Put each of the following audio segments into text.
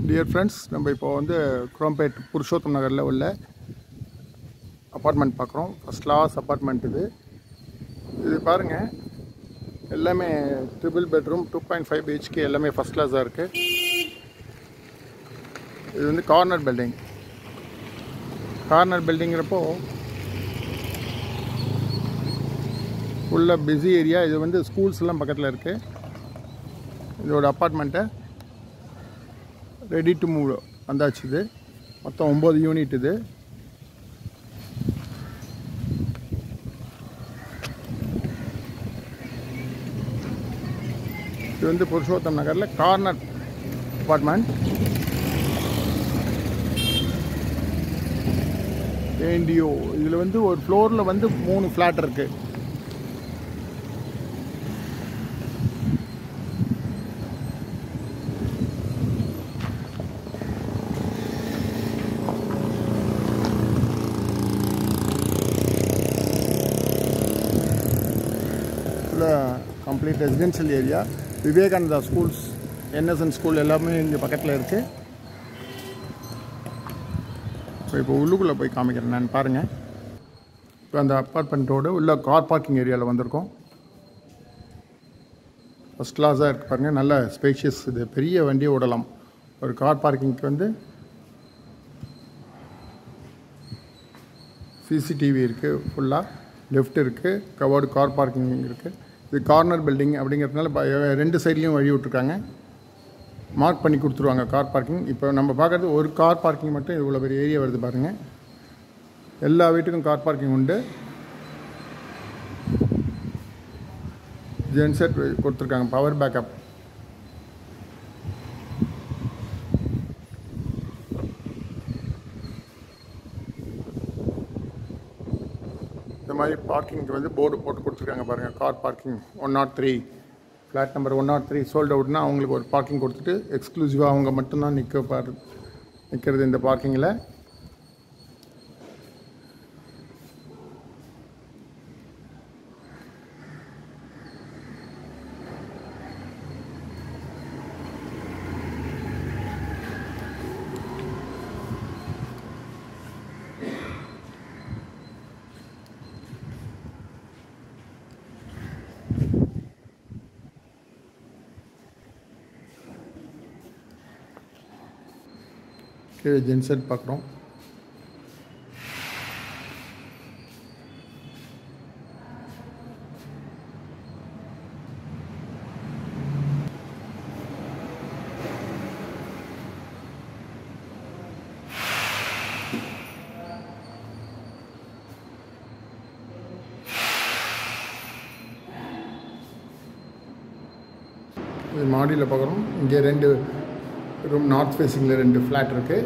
dear friends நம்ம இப்போ வந்து குரோம்பேட் புருஷோத்தம் நகரில் உள்ள அப்பார்ட்மெண்ட் பார்க்குறோம் ஃபஸ்ட் கிளாஸ் அப்பார்ட்மெண்ட் இது இது பாருங்கள் எல்லாமே triple bedroom two point five BHK எல்லாமே ஃபஸ்ட் கிளாஸாக இருக்குது இது வந்து கார்னர் பில்டிங் கார்னர் பில்டிங்கிறப்போ உள்ள பிஸி ஏரியா இது வந்து ஸ்கூல்ஸ்லாம் பக்கத்தில் இருக்குது இதோட அப்பார்ட்மெண்ட்டை ரெடி டு மூவ் வந்தாச்சு இது மொத்தம் ஒம்பது யூனிட் இது இது வந்து புருஷோத்தம் நகரில் கார்னர் அப்பார்ட்மெண்ட் ஏண்டியோ இதில் வந்து ஒரு ஃப்ளோரில் வந்து மூணு ஃப்ளாட் இருக்குது ஃபுல்லாக complete residential area Vivekananda schools NSN school எல்லாமே இங்கே பக்கத்தில் இருக்குது ஸோ இப்போ உள்ளுக்குள்ளே போய் காமிக்கிறேன் நான் பாருங்கள் இப்போ அந்த அப்பார்ட்மெண்ட்டோட உள்ள கார் பார்க்கிங் ஏரியாவில் வந்திருக்கோம் ஃபஸ்ட் கிளாஸாக இருக்குது பாருங்கள் நல்ல ஸ்பேஷியஸ் இது பெரிய வண்டியை விடலாம் ஒரு கார் பார்க்கிங்க்கு வந்து சிசிடிவி இருக்குது ஃபுல்லாக லெஃப்ட் இருக்குது கவர்டு கார் பார்க்கிங் இருக்குது இது கார்னர் பில்டிங் அப்படிங்கிறதுனால ப- ரெண்டு சைட்லேயும் வழி விட்ருக்காங்க மார்க் பண்ணி கொடுத்துருவாங்க கார் பார்க்கிங் இப்போ நம்ம பார்க்குறது ஒரு கார் பார்க்கிங் மட்டும் இவ்வளோ பெரிய ஏரியா வருது பாருங்கள் எல்லா வீட்டுக்கும் கார் பார்க்கிங் உண்டு ஜென்செட் கொடுத்துருக்காங்க பவர் பேக்கப் இந்த மாதிரி பார்க்கிங்க்கு வந்து போர்டு போட்டு கொடுத்துருக்காங்க பாருங்கள் car parking one naught three flat number one naught three sold அவுட்னா அவங்களுக்கு ஒரு பார்க்கிங் கொடுத்துட்டு எக்ஸ்க்ளூசிவாக அவங்க மட்டும்தான் நிற்க பாரு நிற்கிறது இந்த பார்க்கிங்கில் கீழே ஜென்செட் பார்க்குறோம் இது மாடியில் பார்க்குறோம் இங்கே ரெண்டு ரூம் நார்த் ஃபேஸிங்கில் ரெண்டு ஃப்ளாட் இருக்குது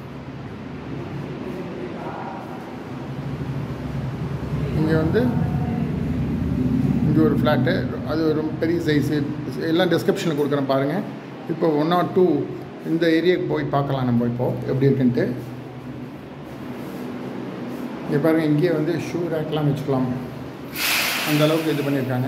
இங்கே வந்து இங்கே ஒரு ஃப்ளாட்டு அது ஒரு பெரிய சைஸு எல்லாம் டிஸ்கிரிப்ஷனில் கொடுக்குறேன் பாருங்கள் இப்போ ஒன் ஆர் டூ இந்த ஏரியாவுக்கு போய் பார்க்கலாம் நம்ம இப்போது எப்படி இருக்குன்ட்டு இங்கே பாருங்கள் இங்கேயே வந்து ஷூ ரேக்லாம் வச்சுக்கலாம் அந்த அளவுக்கு இது பண்ணியிருக்காங்க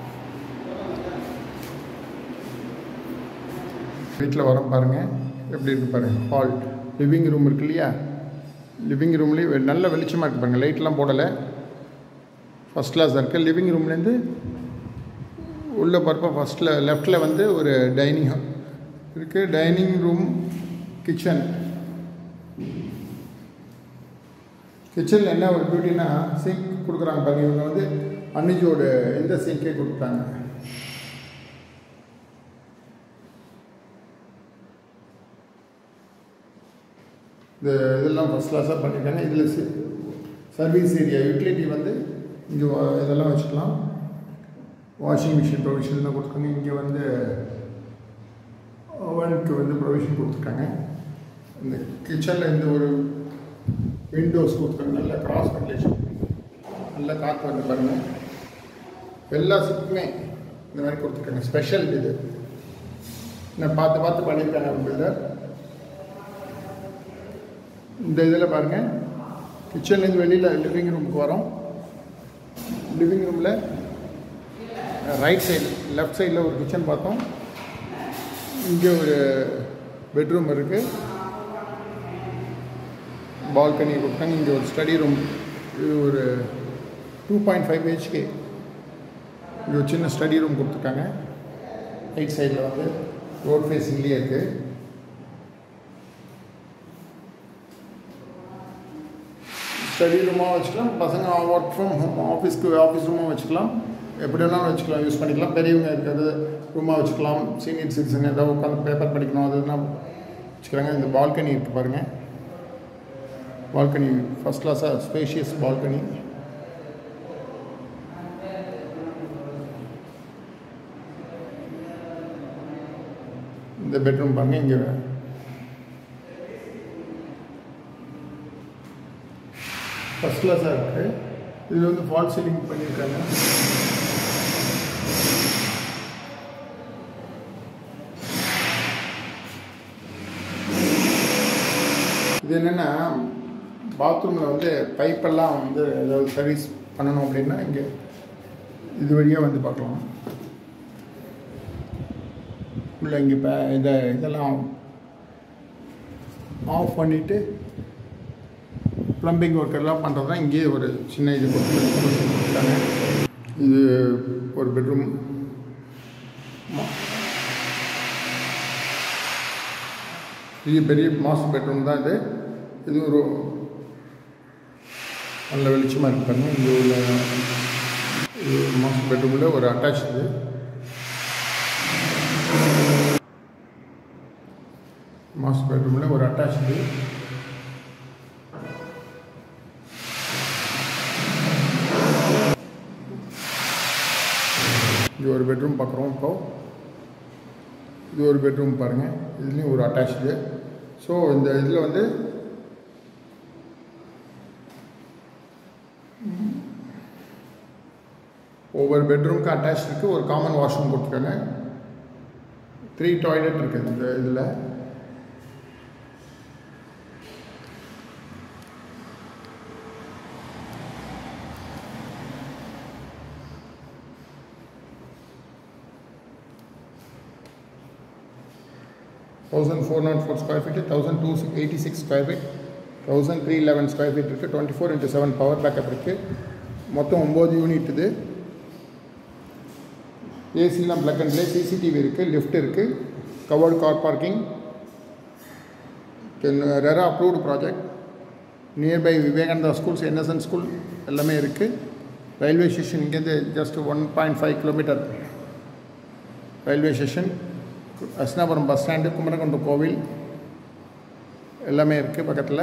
வீட்டில் வரோம் பாருங்கள் எப்படி இருக்கு பாருங்கள் ஹால் லிவிங் ரூம் இருக்கு இல்லையா லிவிங் ரூம்லேயே நல்ல வெளிச்சமாக இருக்குது பாருங்கள் லைட்லாம் போடலை ஃபஸ்ட் கிளாஸாக இருக்குது லிவிங் ரூம்லேருந்து உள்ள பார்ப்போம் ஃபஸ்ட்டில் லெஃப்டில் வந்து ஒரு டைனிங் இருக்குது டைனிங் ரூம் கிச்சன் கிச்சனில் என்ன ஒரு பியூட்டினா சிங்க் கொடுக்குறாங்க பாருங்க இவங்க வந்து அன்னிஜோட இந்த சிங்கே கொடுத்தாங்க இந்த இதெல்லாம் ஃபஸ்ட் கிளாஸாக பண்ணியிருக்காங்க இதில் சர்வீஸ் ஏரியா யூட்டிலிட்டி வந்து இங்கே இதெல்லாம் வச்சுக்கலாம் வாஷிங் மிஷின் ப்ரொவிஷன்லாம் கொடுத்துருக்காங்க இங்கே வந்து ஓவனுக்கு வந்து ப்ரொவிஷன் கொடுத்துருக்காங்க இந்த கிச்சனில் இந்த ஒரு விண்டோஸ் கொடுத்துருக்காங்க நல்ல கிராஸ் வென்டிலேஷன் நல்ல காற்று வந்து பாருங்கள் எல்லா சிப்புமே இந்த மாதிரி கொடுத்துருக்காங்க ஸ்பெஷல் இது நான் பார்த்து பார்த்து பண்ணியிருக்காங்க பில்டர் இந்த இதில் பாருங்கள் கிச்சன்லேருந்து வெளியில் லிவிங் ரூமுக்கு வரோம் லிவிங் ரூமில் ரைட் சைடு லெஃப்ட் சைடில் ஒரு கிச்சன் பார்த்தோம் இங்கே ஒரு பெட்ரூம் இருக்குது பால்கனி கொடுத்தாங்க இங்கே ஒரு ஸ்டடி ரூம் இது ஒரு டூ பாயிண்ட் ஃபைவ் ஹெச்கே இங்கே ஒரு சின்ன ஸ்டடி ரூம் கொடுத்துருக்காங்க ரைட் சைடில் வந்து ரோட் ஃபேஸிங்லேயே இருக்குது ஸ்டடி ரூமாக வச்சுக்கலாம் பசங்க ஒர்க் ஃப்ரம் ஹோம் ஆஃபீஸ்க்கு ஆஃபீஸ் ரூமாக வச்சுக்கலாம் எப்படி வேணாலும் வச்சுக்கலாம் யூஸ் பண்ணிக்கலாம் பெரியவங்க இருக்கிறது ரூமாக வச்சுக்கலாம் சீனியர் சிட்டிசன் ஏதாவது உட்காந்து பேப்பர் படிக்கணும் அதுனா வச்சுக்கிறாங்க இந்த பால்கனி இருக்குது பாருங்கள் பால்கனி ஃபஸ்ட் கிளாஸாக ஸ்பேஷியஸ் பால்கனி இந்த பெட்ரூம் பாருங்கள் இங்கே ஃபஸ்ட் கிளாஸாக இருக்குது இதில் வந்து ஃபால் சீலிங் பண்ணியிருக்காங்க இது என்னென்னா பாத்ரூமில் வந்து பைப்பெல்லாம் வந்து ஏதாவது சர்வீஸ் பண்ணணும் அப்படின்னா இங்கே இது வழியாக வந்து பார்க்கலாம் உள்ள இங்கே இப்போ இதை இதெல்லாம் ஆஃப் பண்ணிவிட்டு ப்ளம்பிங் ஒர்க் எல்லாம் பண்ணுறது தான் இங்கேயே ஒரு சின்ன இது கொடுத்துருக்காங்க இது ஒரு பெட்ரூம் இது பெரிய மாஸ்டர் பெட்ரூம் தான் இது இது ஒரு நல்ல வெளிச்சமாக இருக்கு பாருங்க இங்கே உள்ள இது மாஸ்டர் பெட்ரூமில் ஒரு அட்டாச் இது மாஸ்டர் பெட்ரூமில் ஒரு அட்டாச் இது இது ஒரு பெட்ரூம் பார்க்குறோம் இப்போ இது ஒரு பெட்ரூம் பாருங்கள் இதுலேயும் ஒரு அட்டாச்சு ஸோ இந்த இதில் வந்து ஒவ்வொரு பெட்ரூமுக்கு அட்டாச் இருக்குது ஒரு காமன் வாஷ்ரூம் கொடுத்துருக்காங்க த்ரீ டாய்லெட் இருக்குது இந்த இதில் thousand four naught four square feet thousand two eighty six square feet thousand three eleven square feet இருக்குது twenty four into seven power backup இருக்குது மொத்தம் ஒம்பது யூனிட் இது ஏசிலாம் ப்ளக் அண்ட் ப்ளே சிசிடிவி இருக்குது லிஃப்ட் இருக்குது covered car parking RERA approved project nearby Vivekananda schools NSN school எல்லாமே இருக்குது ரயில்வே ஸ்டேஷன் இங்கேருந்து just one point five kilometre railway station Asnapuram bus stand Kumarakundam கோவில் எல்லாமே இருக்குது பக்கத்தில்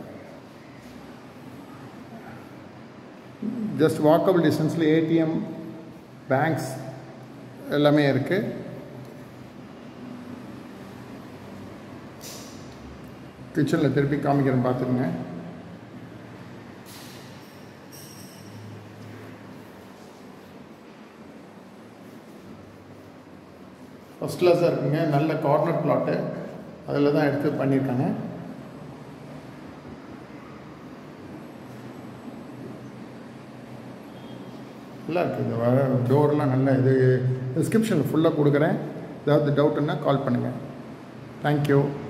ஜஸ்ட் வாக்கபிள் டிஸ்டன்ஸில் ஏடிஎம் பேங்க்ஸ் எல்லாமே இருக்குது கிச்சனில் திருப்பி காமிக்கிறேன் பார்த்துக்குங்க ஃபஸ்ட் கிளாஸாக இருக்குங்க நல்ல கார்னர் பிளாட்டு அதில் தான் எடுத்து பண்ணியிருக்காங்க நல்லா இருக்குது இந்த வர டோர்லாம் நல்ல இது டிஸ்கிரிப்ஷனில் ஃபுல்லாக கொடுக்குறேன் ஏதாவது டவுட்டுன்னா கால் பண்ணுங்கள் தேங்க்யூ